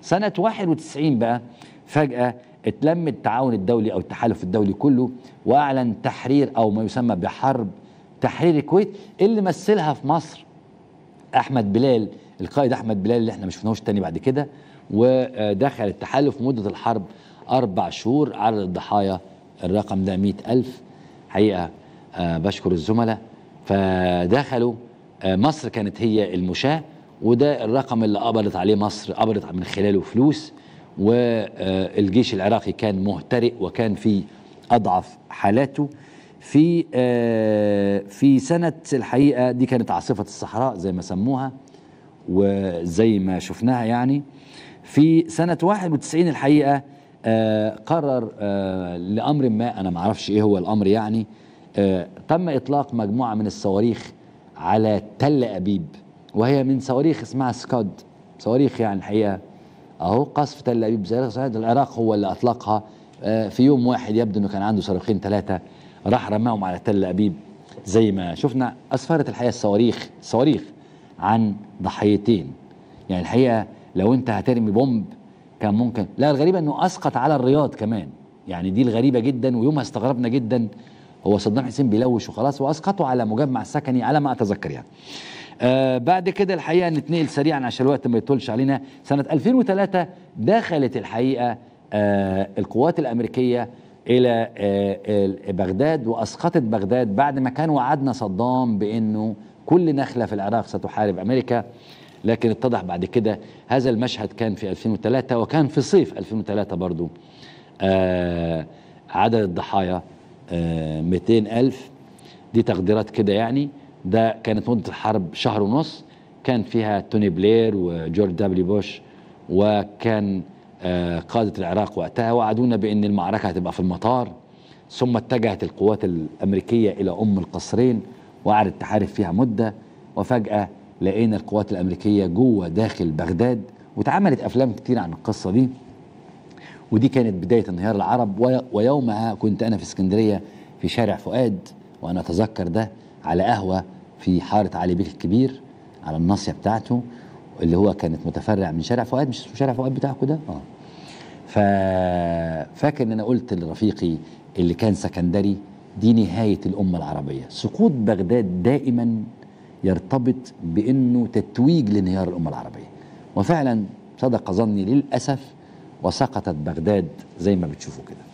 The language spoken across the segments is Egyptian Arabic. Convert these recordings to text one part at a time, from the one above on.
سنة 91 بقى فجأة اتلم التعاون الدولي أو التحالف الدولي كله وأعلن تحرير أو ما يسمى بحرب تحرير الكويت اللي مثلها في مصر احمد بلال القائد احمد بلال اللي احنا ما شفناهوش تاني بعد كده ودخل التحالف مده الحرب اربع شهور عدد الضحايا الرقم ده مئة ألف حقيقه آه بشكر الزملاء فدخلوا آه مصر كانت هي المشاه وده الرقم اللي قبضت عليه مصر قبضت من خلاله فلوس والجيش العراقي كان مهترئ وكان في اضعف حالاته في آه في سنة الحقيقة دي كانت عاصفة الصحراء زي ما سموها وزي ما شفناها يعني في سنة 91 الحقيقة آه قرر آه لأمر ما أنا ما أعرفش إيه هو الأمر يعني آه تم إطلاق مجموعة من الصواريخ على تل أبيب وهي من صواريخ اسمها سكاد صواريخ يعني الحقيقة أهو قصف تل أبيب زي العراق هو اللي أطلقها آه في يوم واحد يبدو أنه كان عنده صاروخين ثلاثة راح رماهم على تل أبيب زي ما شفنا أسفرت الحقيقة الصواريخ صواريخ عن ضحيتين يعني الحقيقة لو أنت هترمي بومب كان ممكن لا الغريبة أنه أسقط على الرياض كمان يعني دي الغريبة جدا ويومها استغربنا جدا هو صدام حسين بيلوش وخلاص وأسقطوا على مجمع سكني على ما أتذكر يعني آه بعد كده الحقيقة نتنقل سريعا عشان الوقت ما يطولش علينا سنة 2003 دخلت الحقيقة آه القوات الأمريكية الى بغداد واسقطت بغداد بعد ما كان وعدنا صدام بانه كل نخله في العراق ستحارب امريكا لكن اتضح بعد كده هذا المشهد كان في 2003 وكان في صيف 2003 برضو آه عدد الضحايا آه 200 ألف دي تقديرات كده يعني ده كانت مدة الحرب شهر ونص كان فيها توني بلير وجورج دبليو بوش وكان آه قادة العراق وقتها وعدونا بأن المعركة هتبقى في المطار ثم اتجهت القوات الأمريكية إلى أم القصرين وقعدت تحارب فيها مدة وفجأة لقينا القوات الأمريكية جوه داخل بغداد واتعملت أفلام كتير عن القصة دي ودي كانت بداية انهيار العرب ويومها كنت أنا في اسكندرية في شارع فؤاد وأنا أتذكر ده على قهوة في حارة علي بيك الكبير على الناصية بتاعته اللي هو كانت متفرع من شارع فؤاد مش اسمه شارع فؤاد بتاعكم ده اه ففاكر ان انا قلت لرفيقي اللي كان سكندري دي نهايه الامه العربيه سقوط بغداد دائما يرتبط بانه تتويج لانهيار الامه العربيه وفعلا صدق ظني للاسف وسقطت بغداد زي ما بتشوفوا كده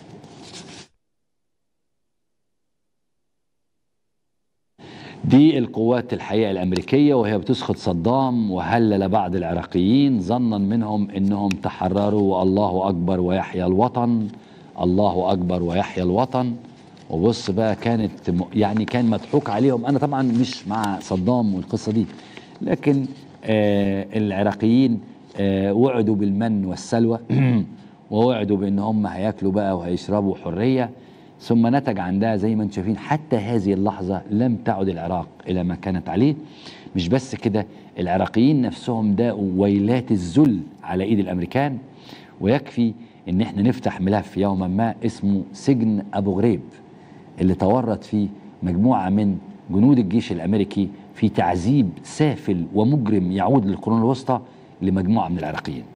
دي القوات الحقيقة الأمريكية وهي بتسقط صدام وهلل بعض العراقيين ظنا منهم أنهم تحرروا والله أكبر ويحيى الوطن الله أكبر ويحيى الوطن وبص بقى كانت يعني كان مضحوك عليهم أنا طبعا مش مع صدام والقصة دي لكن آه العراقيين آه وعدوا بالمن والسلوى ووعدوا بأن هم هياكلوا بقى وهيشربوا حرية ثم نتج عندها زي ما انتم شايفين حتى هذه اللحظة لم تعد العراق إلى ما كانت عليه مش بس كده العراقيين نفسهم داقوا ويلات الذل على إيد الأمريكان ويكفي إن احنا نفتح ملف يوما ما اسمه سجن أبو غريب اللي تورط فيه مجموعة من جنود الجيش الأمريكي في تعذيب سافل ومجرم يعود للقرون الوسطى لمجموعة من العراقيين